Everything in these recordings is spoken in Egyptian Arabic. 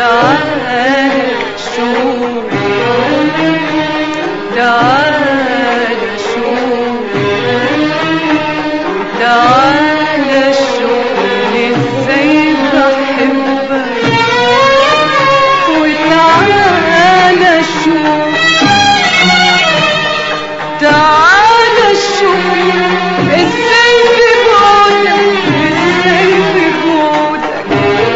تعالى شوف تعالى شوف تعالى شوفني ازاي بحبك وتعالى شوف تعالى شوف ازاي في بعدك ازاي في بعدك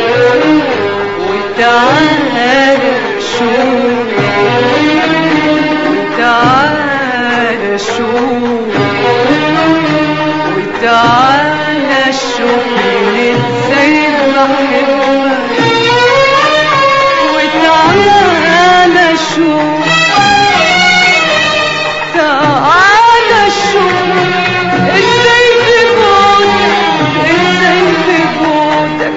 وتعالى شوف وتعالى شوف وتعالى شوفني ازاي بحبك وتعالى شوف تعالى شوف ازاي في بعدك ازاي في بعدك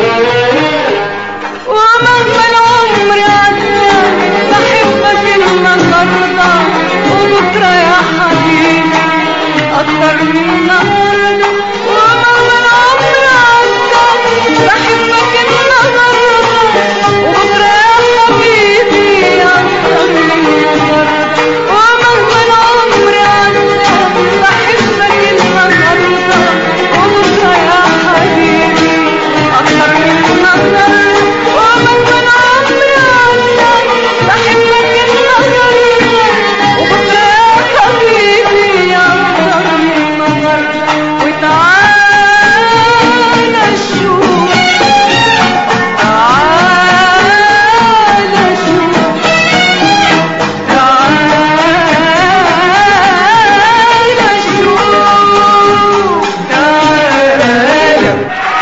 ومهما العمر عدى بحبك النهارده وبكره يا حبيبي اكتر من النهارده ومهما العمر عدى بحبك النهارده وبكره يا حبيبي اكتر من النهارده ومهما العمر عدى بحبك النهارده وبكره يا حبيبي اكتر من النهارده ومهما العمر عدى بحبك النهارده وبكره يا حبيبي اكتر من النهارده وتعالى شوف تعالى شوف تعالى شوف تعالى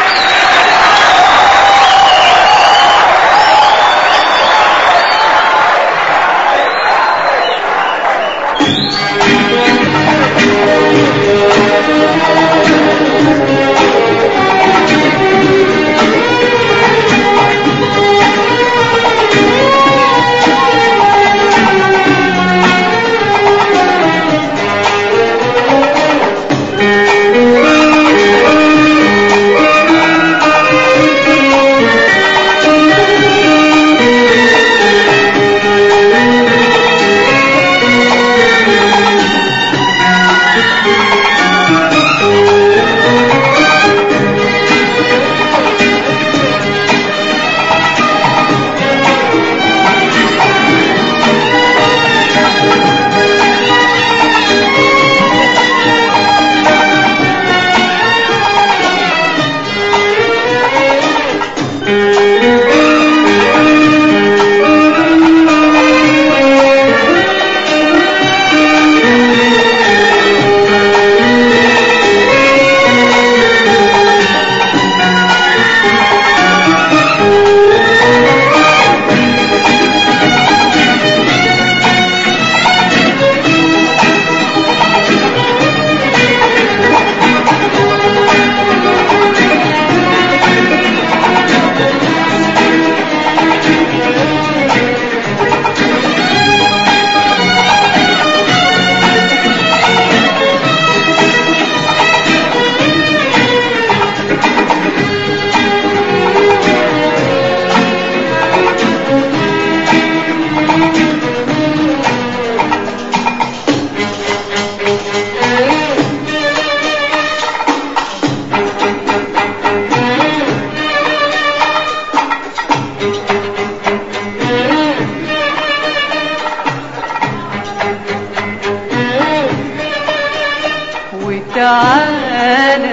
وتعالى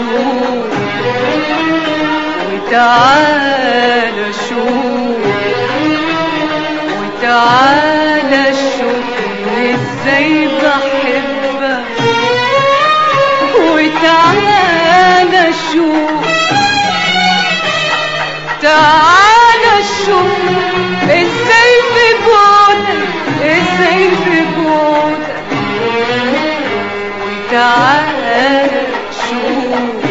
شوف وتعالى شوف وتعالى شوف ازاي بحبك وتعالى شوف تعالى شوف ازاي في بعدك ازاي في بعدك وتعالى شوف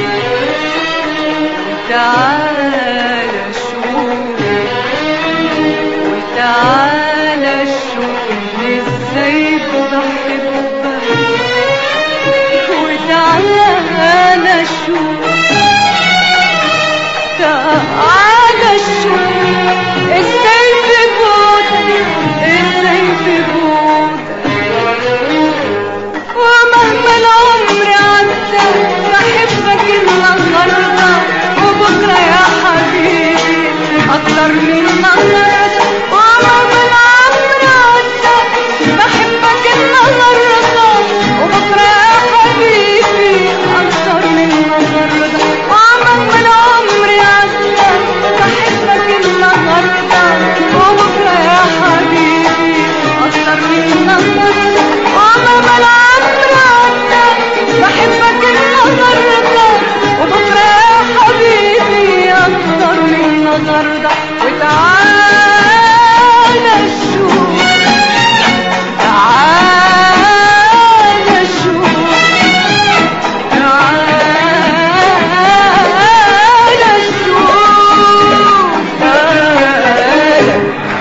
وتعالى شوف وتعالى شوف ازاي بحبك وتعالى شوف تعالى شوف النهارده وتعالى شوف تعالى شوف تعالى شوف تعالى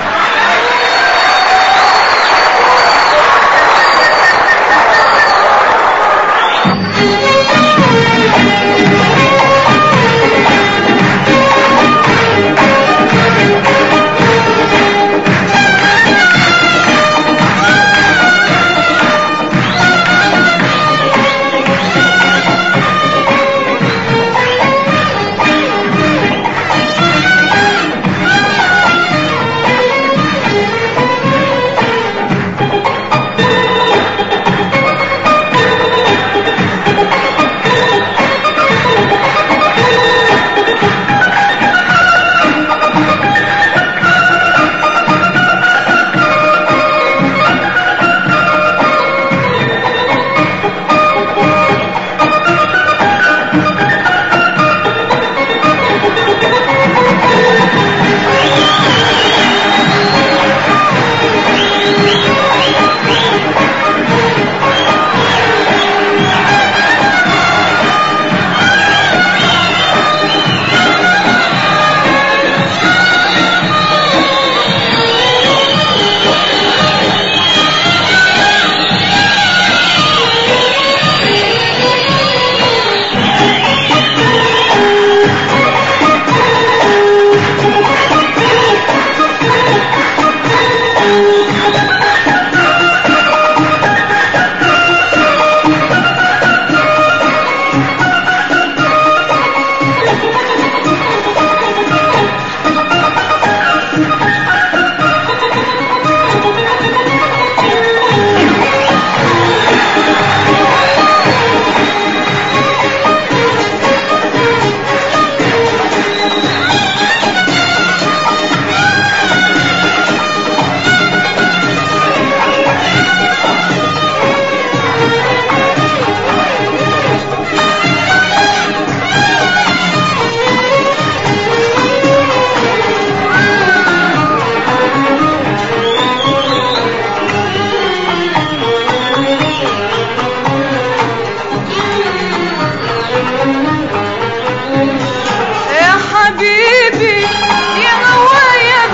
يا حبيبي يا هوايا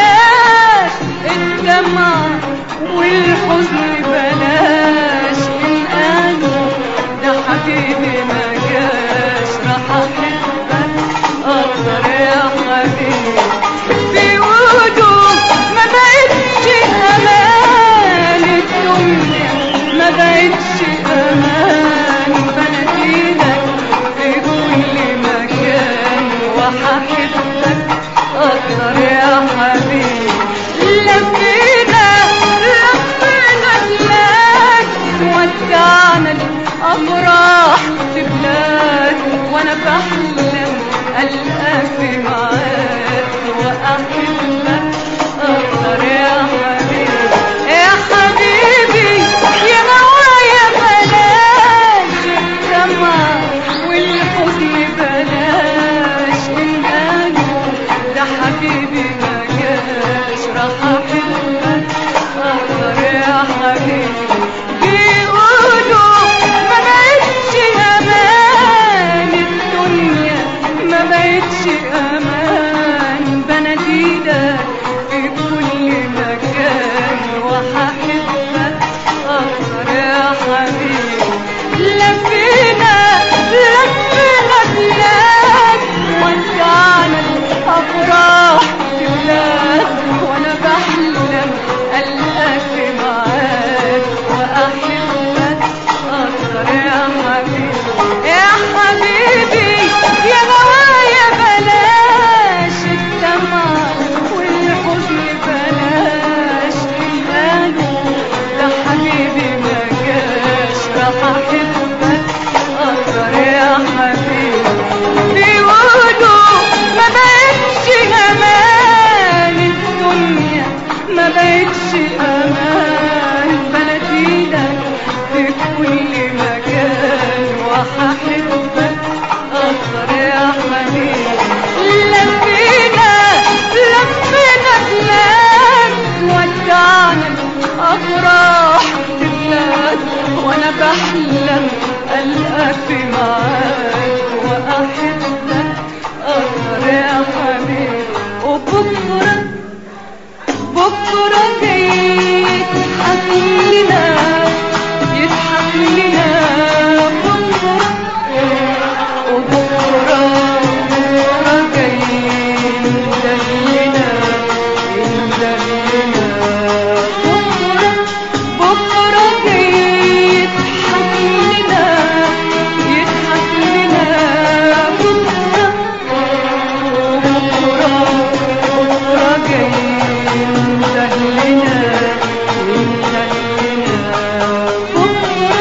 بلاش الدمع والحزن بلاش القلب ده حبيبي ما جاش راح احبك اكتر يا حبيبي بيقولوا ما بقتش امان الدنيا ما بقتش امان بناديلك في كل مكان وهحبك اكتر يا حبيبي لفينا لفينا بلاد ودعنا الافراح في بلاد وانا بحلم القاك معاك واحبك اكتر يا حبيبي يا حبيبي يا هوايا بلاش الدمع والحزن بلاش القلب ده حبيبي ما جاش راح احبك اكتر يا حبيبي بيقولوا ما بقتش امان الدنيا ما بقتش امان بناديلك في كل مكان وهحبك اكتر يا حبيبي لفينا لفينا بلاد ودعنا الافراح في بلاد وانا بحلم القاك معاك بكرة بكرة جاي يضحك لنا يضحك لنا بكرة وبكرة بكرة جاي يندهلنا يندهلنا بكرة بكرة جاي يضحك لنا يضحك لنا بكرة بكرة بكرة جاي يندهلنا يندهلنا بكرة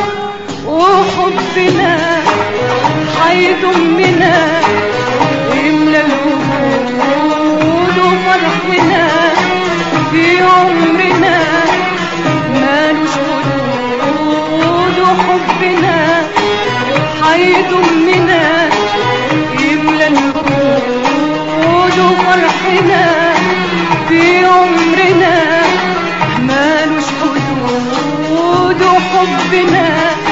وحبنا هيضمنا يملى الوجود وفرحنا في عمرنا مالوش حدود وحبنا هيضمنا يملى الوجود وفرحنا في عمرنا مالوش حدود وحبنا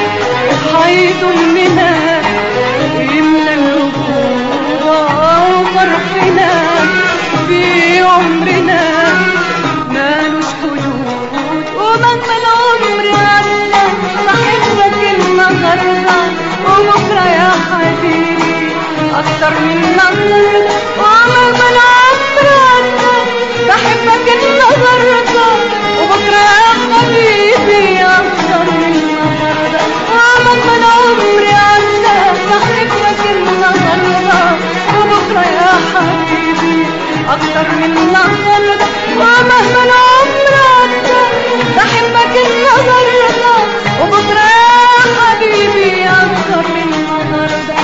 هيضمنا يملى الوجود وفرحنا في عمرنا مالوش حدود ومهما العمر عدى بحبك النهارده وبكره يا حبيبي اكتر من النهارده ومهما العمر عدى بحبك النهارده وبكره يا حبيبي اكتر من النهارده ومهما العمر عدى بحبك النهارده وبكره يا حبيبي اكتر من النهارده ومهما العمر عدى بحبك النهارده وبكره يا حبيبي اكتر من النهارده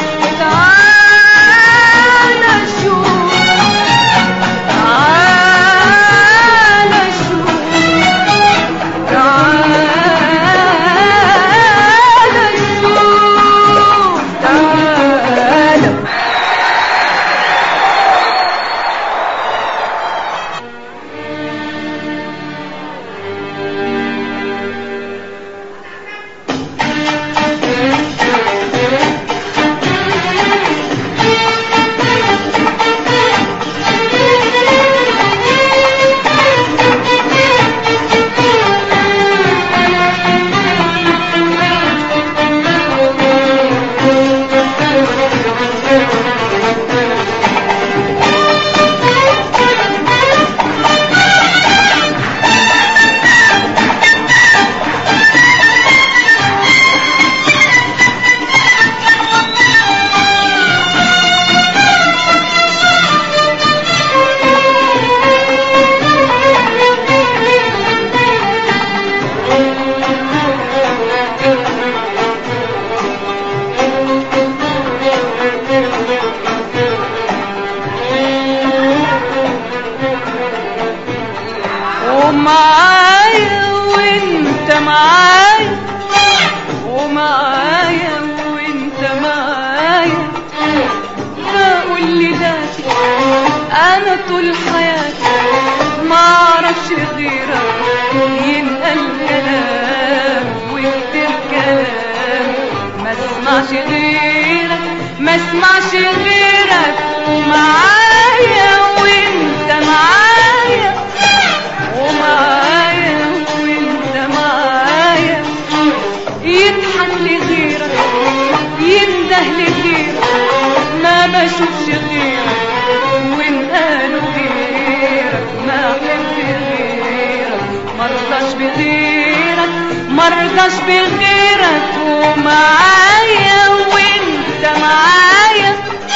تعالى شوف تعالى شوف تعالى شوف تعالى ومعايا وانت معايا ومعايا وانت معايا بقول لي داتي انا طول حياتي ما اعرفش غيرك ينقل كلام وكتير كلام ما اسمعش غيرك ما اسمعش غيرك ومعايا وانت معايا ومعايا وانت معايا يضحك لغيرك ينده لغيرك ما بشوفش غيرك وان قالوا غيرك ما احب غيرك مرضاش بغيرك مرضاش بغيرك ومعايا وانت معايا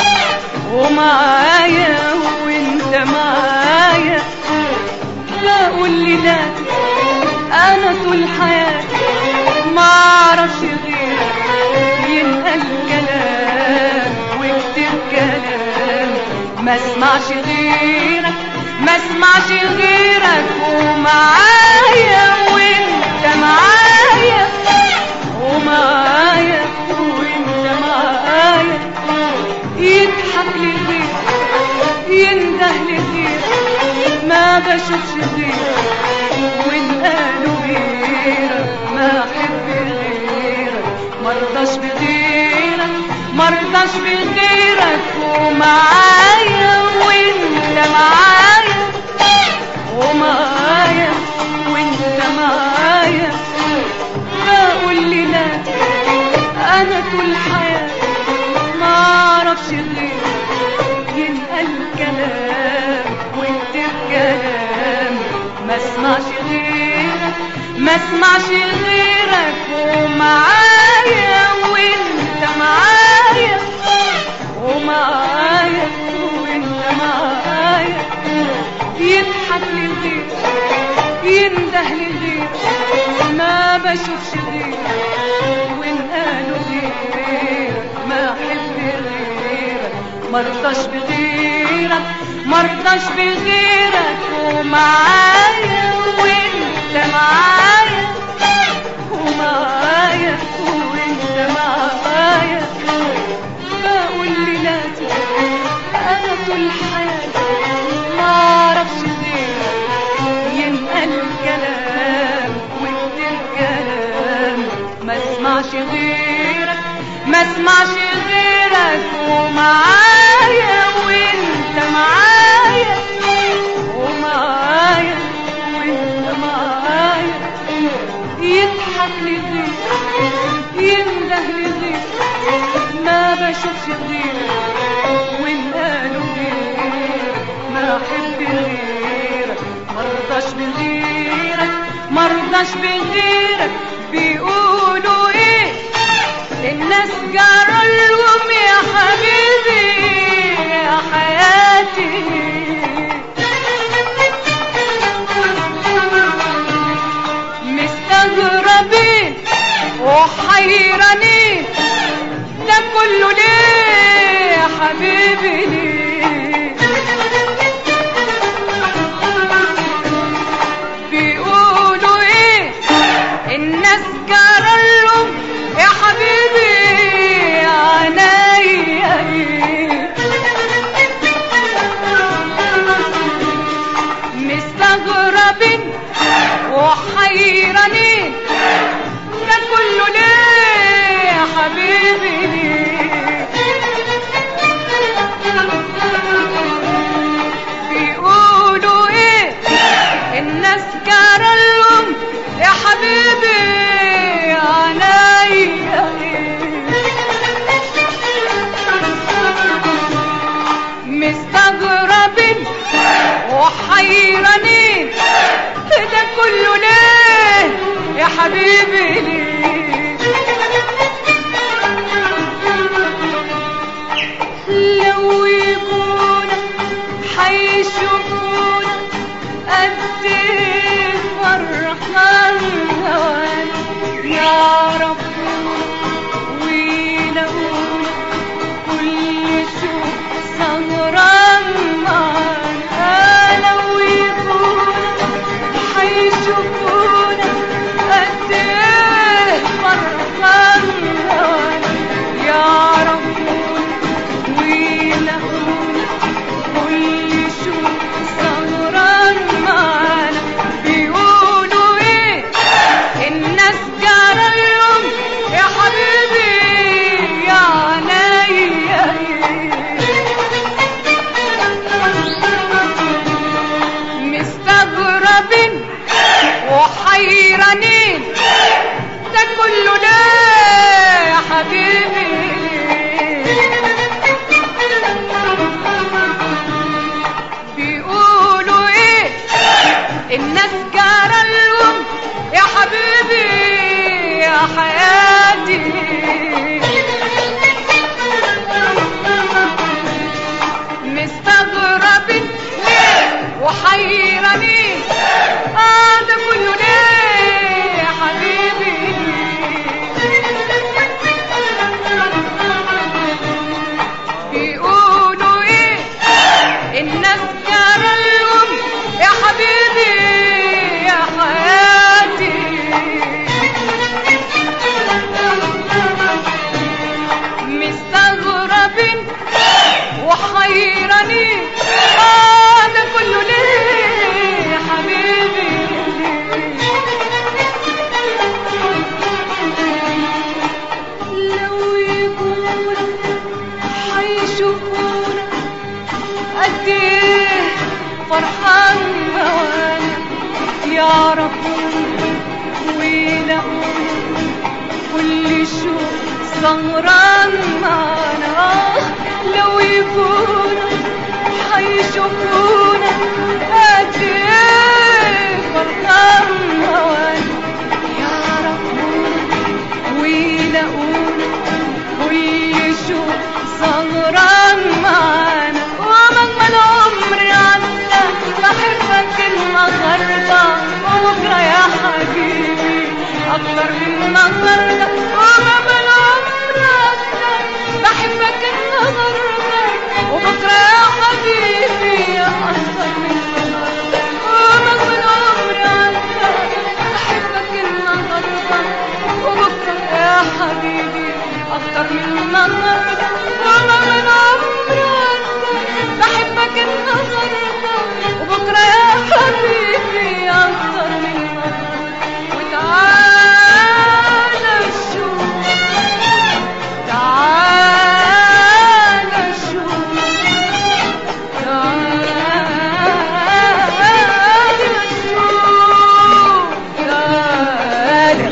ومعايا وانت معايا بقول لي لا انا طول حياتي ما اعرفش غيرك ينقل كلام وكتير كلام ما اسمعش غيرك ما اسمعش غيرك ومعايا وانت معايا ومعايا وانت معايا يضحك لي غيرك ينده لي غيرك ما بشوفش غيرك وان قالوا غيرك ما احب غيرك مرضاش بغيرك مرضاش بغيرك ومعايا وانت معايا الكلام ما اسمعش غيرك ما اسمعش غيرك ومعايا وانت معايا ومعايا وانت معايا يضحك للغير ينده للغير ما بشوفش غير وان قالوا غيرك ما احب غيرك مرضاش بغيرك مرضاش بغيرك ومعايا وانت معايا ومعايا وانت معايا بقول لناسي انا طول حياتي ما اعرفش غيرك ينقل كلام وكتير كلام ما اسمعش غيرك ما اسمعش غيرك ومعايا وانت معايا ومعايا وانت معايا يضحك لي غير ينده لي غير ما بشوفش غيرك وان قالوا غيرك ما احب غيرك مرضاش بغيرك مرضاش بغيرك بيقولوا ايه الناس جرى لهم يا حبيبي يا حياتي مستغربين وحيرانين ده كله ليه يا حبيبي ليه بيقولوا ايه الناس جرالهم يا حبيبي عينيا ايه مستغربين وحيرانين ده كله ليه يا حبيبي ليه بيقولوا ايه الناس جرالهم يا حبيبي عينيا مستغربين وحيرانين ده كله ليه يا حبيبي ليه لو يكونا حيشوفونا قد ايه فرحان هوانا يعرفونا ويلاقونا كل شوق سهران معانا لو يكونا حيشوفونا قد ايه فرحان هوانا يعرفونا ويلاقونا كل شوق سهران معانا بيقولوا ايه الناس جرالهم يا حبيبي يا عينيا مستغربين وحيرانين ده كله ليه يا حبيبي بيقولوا ايه الناس جرالهم يا حبيبي يا حياتي مستغربين ليه وحيرانين اه ده كله ليه يا حبيبي بيقولوا ايه الناس جرالهم يا حبيبي يا حياتي مستغربين وحيرانين اه ده كله ليه يا حبيبي لو يكون حيشوفونا قد ايه فرحان هوانا يعرفونا ويلاقونا كل شوق سهران معنا لو يكونوا هيشوفونا قد ايه فرحان هوانا يعرفونا ويلاقونا ويشوف سهران معانا ومجمل عمري عدى بحبك النهارده وبكره يا حبيبي اكتر من النهارده ومجمل عمري عدى بحبك النهارده وبكره يا حبيبي اكتر من النهارده ومجمل عمري عدى بحبك النهارده وبكره يا حبيبي اكتر من النهارده ومجمل عمري عدى بحبك النهارده وبكره يا حبيبي اكتر من النهارده وتعالى شوف تعالى شوف تعالى شوف تعالى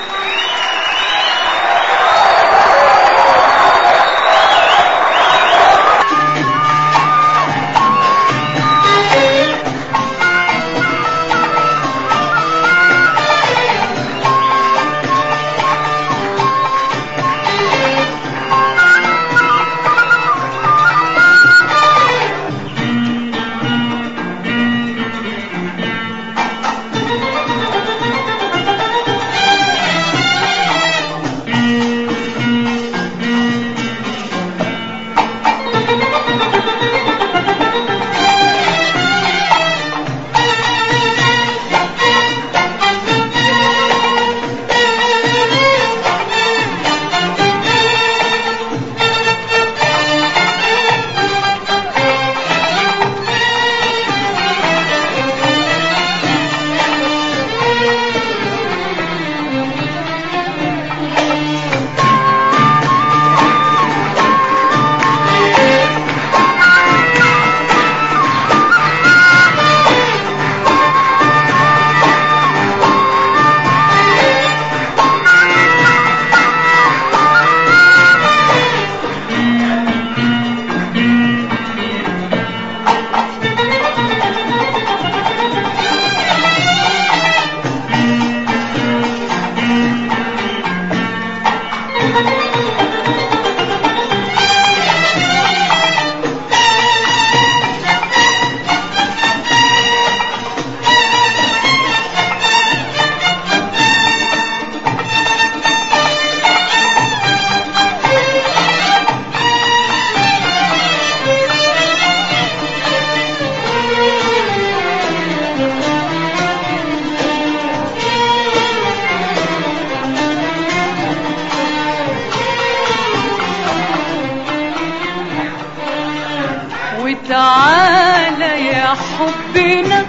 وتعالى يا حبنا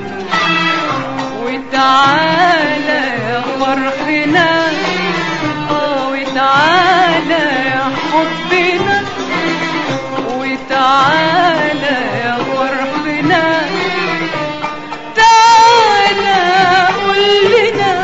وتعالى يا فرحنا اه وتعالى يا حبنا وتعالى يا فرحنا تعالى قول لنا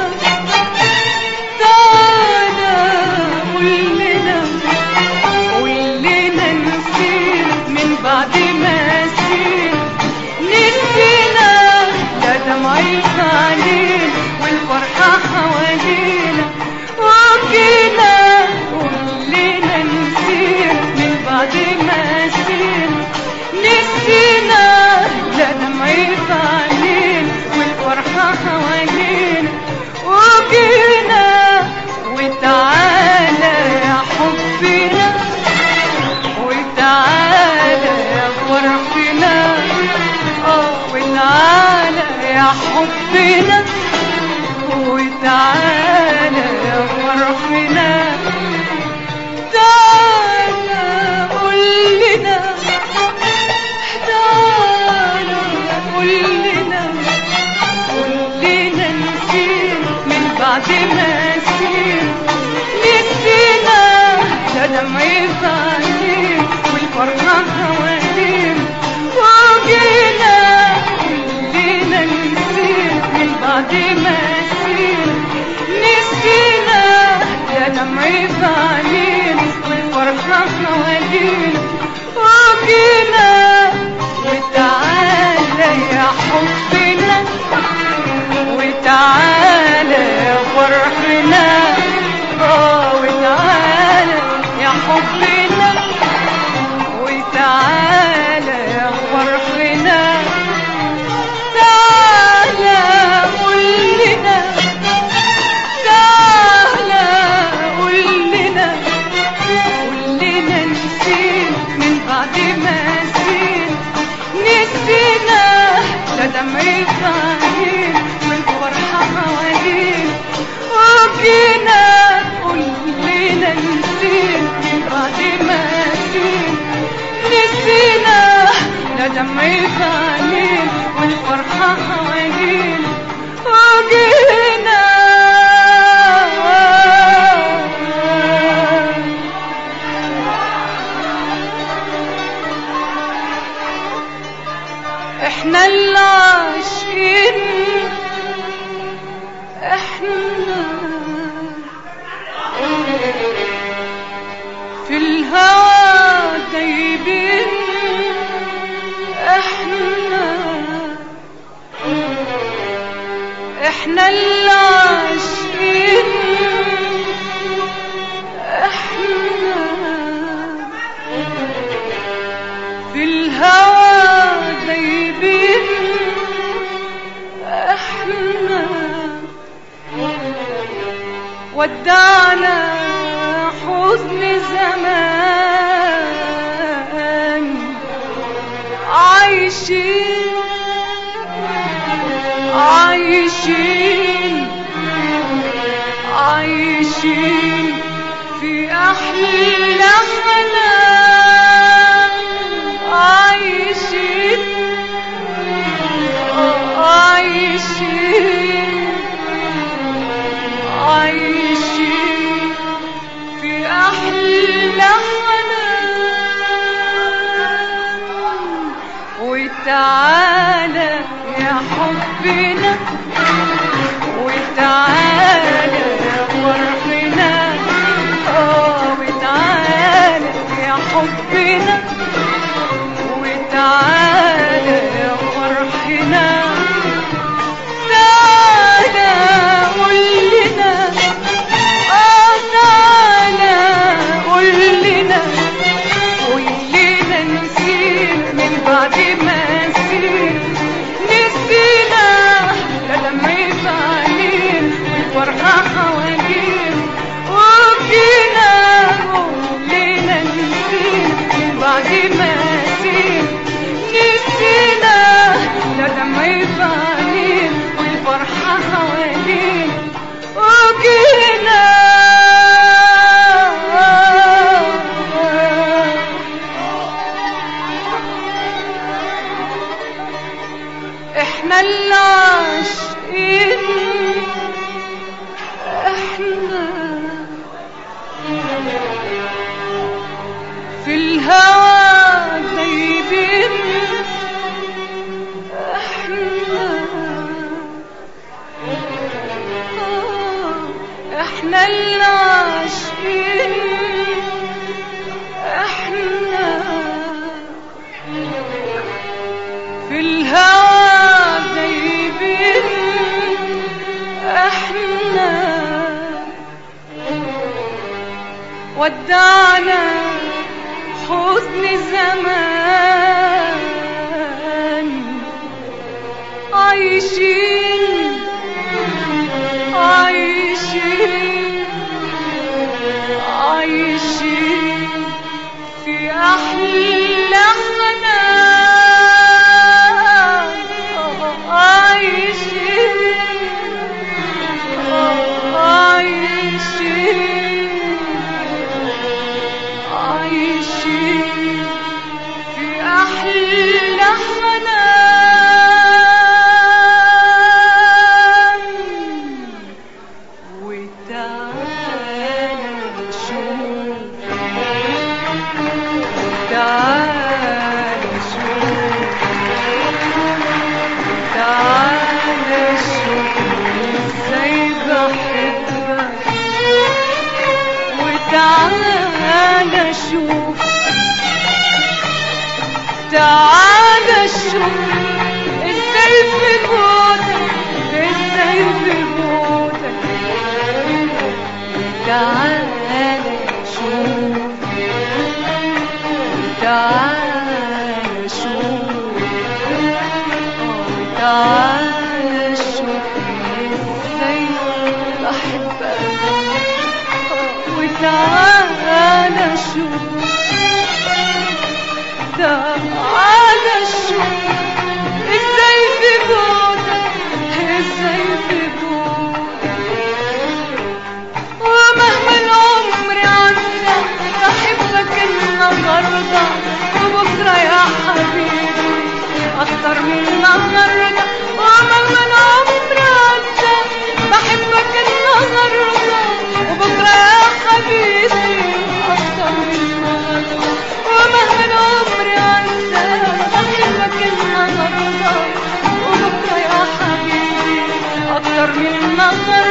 تعالى قول لنا قول لنا نسير من بعد ما سير نسينا لا دمعي في عينينا والفرحة حوالينا وجينا قول لنا نسير من بعد ما سير نسينا لا دمعي في عينينا والفرحة حوالينا وجينا وتعالى يا حبنا وتعالى يا فرحنا اه وتعالى يا حبنا وتعالى يا فرحنا تعالى قول لنا تعالى قول لنا قول لنا نسير من بعد ما نسير نسينا لا دمعي في عينين والفرحة حوالينا وجينا كلنا نسير من بعد ما نسير نسينا لا دمعي في عينين والفرحة حوالينا وجينا يفعلين والفرحة حوالين وجينا كلنا نسينا بعد ما نسينا نسينا لا دمع يفعلين والفرحة حوالين وجينا احنا العاشقين احنا في الهوى دايبين احنا احنا العاشقين احنا في الهوى دايبين احنا ودعنا حزن زمان عايشين عايشين عايشين في أحلى حنان عايشين عايشين عايشين في أحلى حنان وتعالى يا حبنا وتعالى يا فرحنا اه وتعالى يا حبنا وتعالى يا فرحنا تعالى قول لنا اه تعالى قول لنا قول لنا نسينا من بعد ما نسينا نسينا لا لما يفعلين والفرحة حوالين وجينا قول لنا نسينا من بعد ما نسينا نسينا لا لما يفعلين والفرحة حوالين وجينا احنا العاشقين احنا في الهوى دايبين احنا آه، احنا العاشقين احنا في الهوى دايبين احنا ودعنا حزن زمان عايشين عايشين عايشين في أحلى حنان عايشين عايشين عايشين في أحلى حنان وتعالى نشوف تعالى شوف تعالى شوف ازاي بحبك وتعالى شوف تعالى شوف ازاي في موتك ازاي في موتك تعالى شوف تعالى شوف تعالى شوف ازاي بحبك وتعالى شوف تعالى شوف ازاي في بعد أكتر من نظر